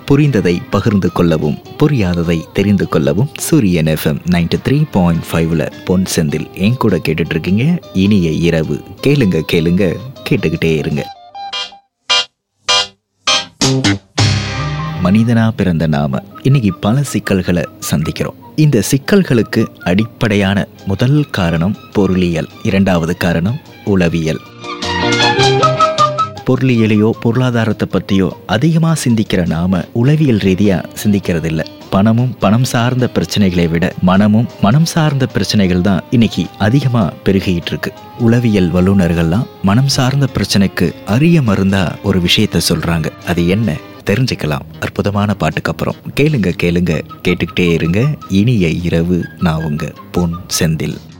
புரிந்ததை பகிர்ந்து கொள்ளவும் புரியாததை தெரிந்து கொள்ளவும் சூரியன் எஃப்எம் நைன்டி த்ரீ பாயிண்ட் ஃபைவ்ல பொன் செந்தில் என் கூட கேட்டுட்டு இருக்கீங்க இனிய இரவு கேளுங்க கேளுங்க கேட்டுக்கிட்டே இருங்க மனிதனா பிறந்த நாம இன்னைக்கு பல சிக்கல்களை சந்திக்கிறோம் இந்த சிக்கல்களுக்கு அடிப்படையான முதல் காரணம் பொருளியல் இரண்டாவது காரணம் உளவியல் பொருளியலையோ பொருளாதாரத்தை பற்றியோ அதிகமாக சிந்திக்கிற நாம உளவியல் ரீதியாக சிந்திக்கிறது இல்லை பணமும் பணம் சார்ந்த பிரச்சனைகளை விட மனமும் மனம் சார்ந்த பிரச்சனைகள் தான் இன்னைக்கு அதிகமாக பெருகிட்டு இருக்கு உளவியல் வல்லுநர்கள்லாம் மனம் சார்ந்த பிரச்சனைக்கு அரிய மருந்தா ஒரு விஷயத்த சொல்றாங்க அது என்ன தெரிஞ்சுக்கலாம் அற்புதமான பாட்டுக்கு அப்புறம் கேளுங்க கேளுங்க கேட்டுக்கிட்டே இருங்க இனிய இரவு நான் உங்க பொன் செந்தில்